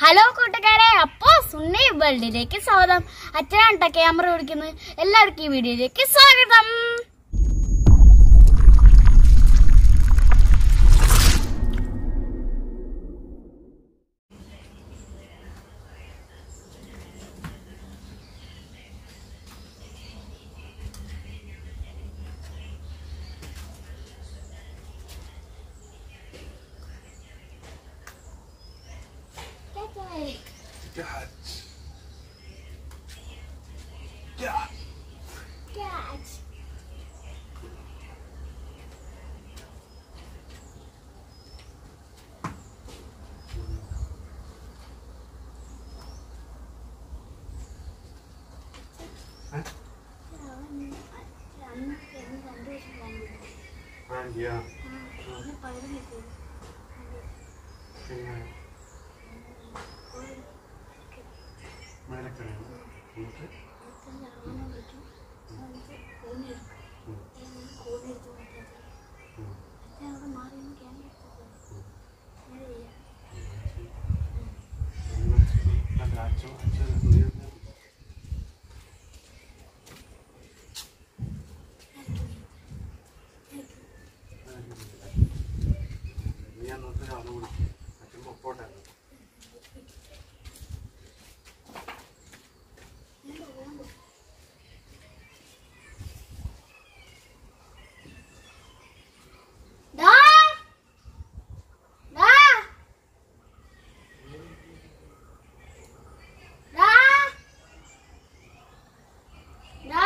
Hello കൂട്ടുകാരെ അപ്പോ സുണ്ണി വേൾഡിലേക്ക് സ്വാഗതം അച്ഛനാണ് ക്യാമറ ഓടിക്കുന്നത് എല്ലാവർക്കും ഈ വീഡിയോയിലേക്ക് സ്വാഗതം God. God. ആൻറ്റിയാ പിന്നെ മേലക്കടയാണ് എന്നിട്ട് ഉം. എന്നിട്ട് അത് അച്ഛൻ അച്ഛൻ എന്ത് ചെയ്തു? നീ അന്നത്തെ ആളെ വിളിക്കും അച്ഛൻ പൊക്കോട്ടെ ദാ. ദാ. ദാ. ദാ.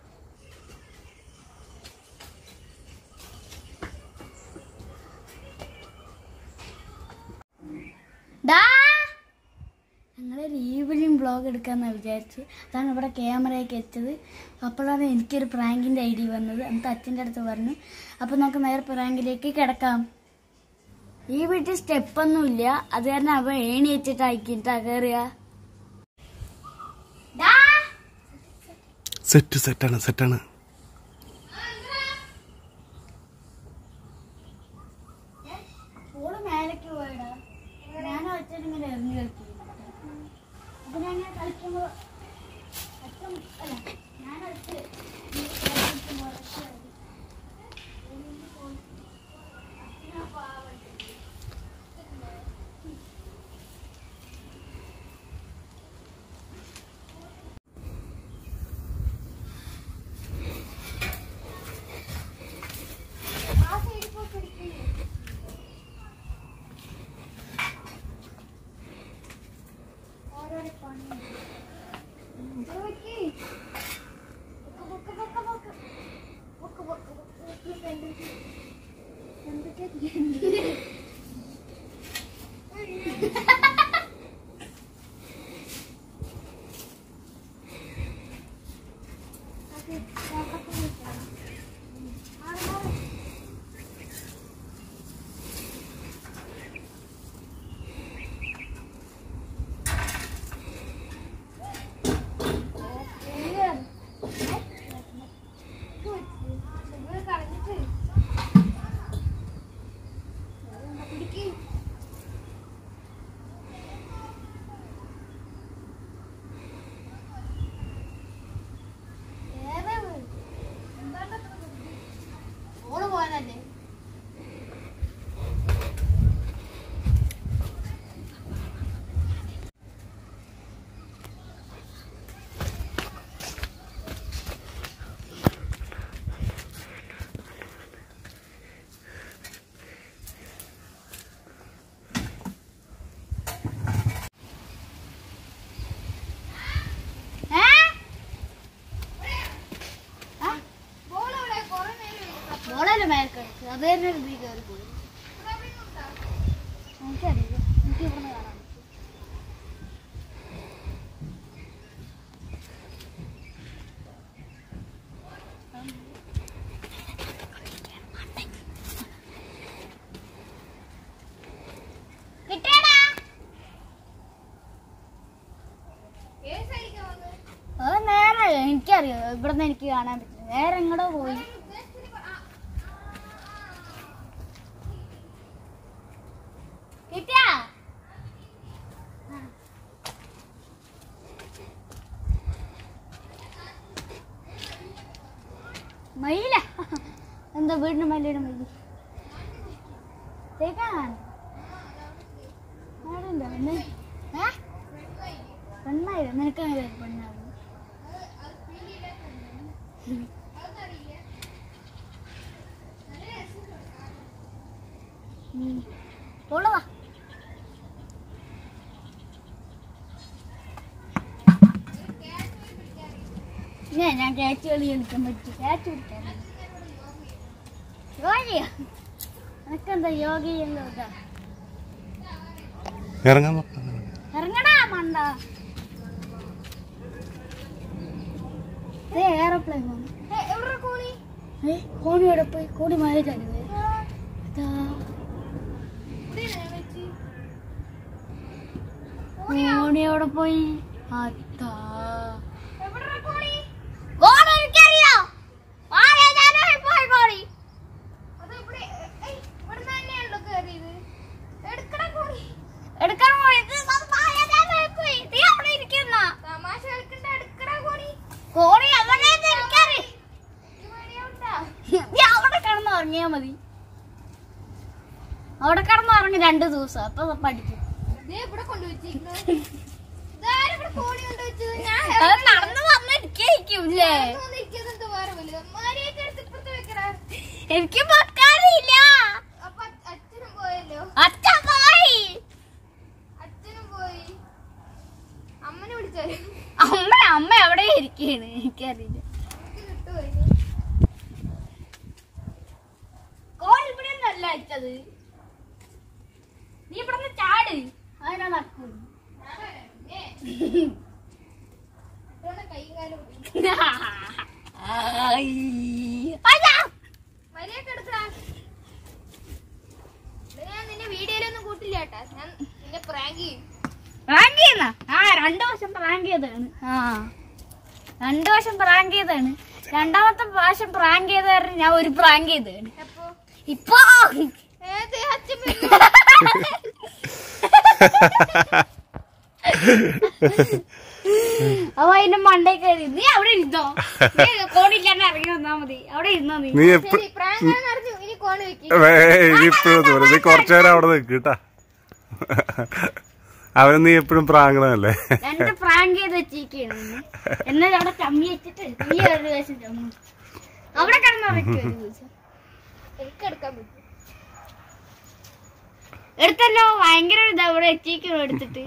ദാ. ഞങ്ങളൊരു ഈവനിങ് വ്ളോഗ് എടുക്കാമെന്ന് വിചാരിച്ച് അതാണ് ഇവിടെ ക്യാമറയൊക്കെ വെച്ചത് അപ്പോഴാണ് എനിക്കൊരു പ്രാങ്കിൻ്റെ ഐഡിയ വന്നത് എന്നിട്ട് അച്ഛൻ്റെ അടുത്ത് പറഞ്ഞു അപ്പോൾ നമുക്ക് നേരെ പ്രാങ്കിലേക്ക് കിടക്കാം ഈ വീട്ടിൽ സ്റ്റെപ്പൊന്നുമില്ല അത് കാരണം അവ ഏണി വെച്ചിട്ട് അയക്കിട്ടാ കയറുക സെറ്റ് സെറ്റാണ് സെറ്റാണ് ഓള് മേലേക്ക് പോയടാ ഞാൻ അച്ഛൻ ഇങ്ങനെ എറിഞ്ഞു കളിക്കും അപ്പൊ ഞാൻ ഇങ്ങനെ കളിക്കുമ്പോ അച്ഛൻ അല്ല ഞാൻ അടുത്ത് ഈ കളിക്കുമ്പോ അച്ഛൻ ഇറങ്ങി. ഏണിയിൽ പോയി. അച്ഛനാ പാവം. ആ സൈഡിൽ പോയി പിടിക്കില്ലേ ഓരോരോ പണി ചോദിക്ക്. പൊക്ക് പൊക്ക് പൊക്ക് പൊക്ക്. പൊക്ക് പൊക്ക് പൊക്ക്. പൊക്ക് എന്തൊക്കെ- എന്തൊക്കെ ചെയ്യുന്നത്? അത് നോക്കട്ടെ വിളിക്കാം. മാറ് മാറ്. ഓള് പോയതല്ലേ ഏ? ആ? ബോളല്ലേ മേലെ കിടക്ക് അത് തന്നെ ഒരു ബീ കയറി പോയി എനിക്കറിയില്ല എനിക്ക് ഇവിടുന്ന് കാണാൻ പറ്റും കിട്ടിയടാ അത് നേരെ എനിക്കറിയാം ഇവിടുന്ന് എനിക്ക് കാണാൻ പറ്റില്ല നേരെ എങ്ങടോ പോയി കിട്ടിയാ ആ. മയില എന്താ വീടിന് മയിലയുടെ മയിൽ കേൾക്കാൻ പെണ്ണായില്ല നിനക്ക് അങ്ങനെ പെണ്ണാവും ഉള്ളതാ ഞാൻ ഞാൻ ക്യാച്ച് കളി കളിക്കാൻ പറ്റും ക്യാച്ച് പിടിക്കാൻ യോഗയോ എനക്കെന്താ യോഗ ചെയ്യുന്നോ ഇറങ്ങാൻ നോക്കാം ഇറങ്ങടാ മണ്ട എയർപ്ലെയിൻ കോണി എവിടെ പോയി കോണി മഴയിലാണ് കോണി എവിടെ പോയി അതാ കോണി എനിക്കറിയോ ആരേതായാലും പോയി കോണി എടുക്കാൻ പോയത് പോയി നീ അവിടെ ഇരിക്കുന്ന കോണി അവനെ തിരിക്കറി നീ അവിടെ കിടന്ന് ഉറങ്ങിയാ മതി അവിടെ കിടന്ന് ഉറങ്ങി രണ്ടു ദിവസം അപ്പൊ പഠിക്കും അത് നടന്നു വന്നിരിക്കും എനിക്ക് വെക്കാറില്ല അച്ഛൻ പോയി അമ്മനെ വിളിച്ചോ അമ്മ അമ്മ എവിടെ ഇരിക്കാണ് എനിക്കറിയില്ല കോൾ ഇവിടെ ഒന്നല്ല അയച്ചത് നീ ഇവിടെ നിന്ന് ചാട് അതിനാ നടക്കും കൈയും കാലും അയ്യാ. മര്യാദ എടുക്കടാ ഇത് ഞാൻ നിന്നെ വീഡിയോയിലൊന്നും കൂട്ടില്ല കേട്ടാ ഞാൻ നിന്നെ പ്രാങ്ക് ചെയ്യും പ്രാങ്ക് ചെയ്യുന്ന ആ രണ്ടു വർഷം പ്രാങ്ക് ചെയ്തതാണ് ആ രണ്ടു വർഷം പ്രാങ്ക് ചെയ്തതാണ് രണ്ടാമത്തെ പ്രാവശ്യം പ്രാങ്ക് ചെയ്ത കാരണം ഞാൻ ഒരു പ്രാങ്ക് ചെയ്തതാണ് അപ്പൊ ഇപ്പൊ ഏത് അച്ഛൻ അപ്പൊ അതിന്റെ മണ്ടേ കയറി നീ അവിടെ ഇരുന്നോ നീ കോണില്ലാണ്ട് ഇറങ്ങി വന്നാ മതി അവിടെ ഇരുന്നോ നീ നീ എപ്പ ശരി പ്രാങ്ക് അറിഞ്ഞു ഇനി കോണ് വെക്കി ഇനിയിപ്പോഴും ദൂരം നീ കുറച്ചു നേരം അവിടെ നിൽക്ക് കേട്ടാ അവന് നീ എപ്പോഴും പ്രാങ്കണല്ലേ രണ്ട് പ്രാങ്ക് ചെയ്ത് വെച്ചിരിക്കുകയാണ് ഇന്ന്. എന്നാൽ അവിടെ ചമ്മി വെച്ചിട്ട് നീ ഒരു ദിവസം ചമ്മി അവിടെ കിടന്നുറക്കും ഒരു ദിവസം എനിക്ക് എടുക്കാൻ പറ്റും എടുത്തല്ലോ ഭയങ്കര ഒരു ഇതാ ഇവിടെ എത്തിക്കണം എടുത്തിട്ട്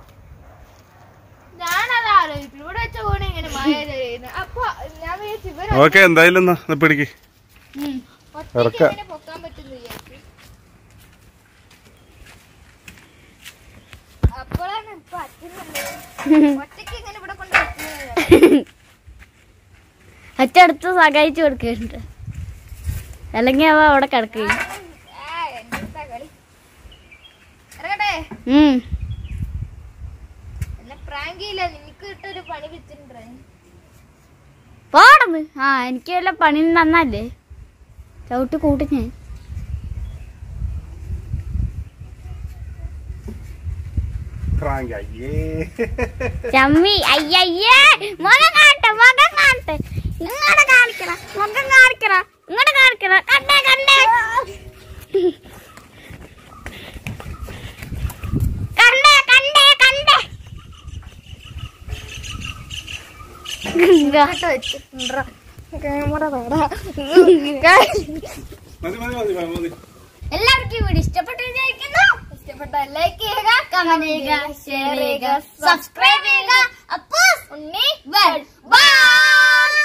ഞാനത് ആലോചിക്കും ഇവിടെ വെച്ച കോണ് എങ്ങനെ മായ ചെയ്യുന്നത് അപ്പൊ ഞാൻ വിചാരിച്ചു ഇവർ ഓക്കെ എന്തായാലും എന്നാ എന്നാ പിടിക്ക് ഉം. ഒറ്റയ്ക്ക് ഇറക്കാം. എങ്ങനെ പൊക്കാൻ പറ്റുന്നു വിചാരിച്ചു അപ്പോഴാണ് ഇപ്പൊ അച്ഛൻ കണ്ടത്. ഒറ്റയ്ക്ക് എങ്ങനെ ഇവിടെ കൊണ്ട് വെക്കുന്നത് അച്ഛടുത്ത് സഹായിച്ചു കൊടുക്കുന്നുണ്ട് അല്ലെങ്കിൽ അവ അവിടെ കിടക്കുകയും ആ, എന്താ കളി ഇറങ്ങട്ടെ ഉം. എന്നെ പ്രാങ്ക് ചെയ്യില്ല നിനക്ക് ഇട്ടൊരു പണി വെച്ചിട്ടുണ്ട് പോടന്ന് ആ എനിക്ക് വല്ല പണി നന്നല്ലേ ചവിട്ടി കൂട്ടി ഞാൻ പ്രാങ്ക് അയ്യേ ചമ്മി അയ്യയ്യേ മുഖം കാണട്ടെ മുഖം കാണട്ടെ ഇങ്ങോട്ട് കാണിക്കറ മുഖം കാണിക്കറ ഇങ്ങോട്ട് കാണിക്കറ കണ്ടേ കണ്ടേ കണ്ടേ കണ്ടേ കണ്ടേ ക്യാമറ മതി മതി മതി മതി എല്ലാവർക്കും ഈ വീഡിയോ ഇഷ്ടപ്പെട്ടു വിചാരിക്കുന്നു ഇഷ്ടപ്പെട്ട ലൈക്ക് ചെയ്യുക കമന്റ് ചെയ്യുക ഷെയർ ചെയ്യുക സബ്സ്ക്രൈബ് ചെയ്യുക അപ്പോ ഉണ്ണി ബൈ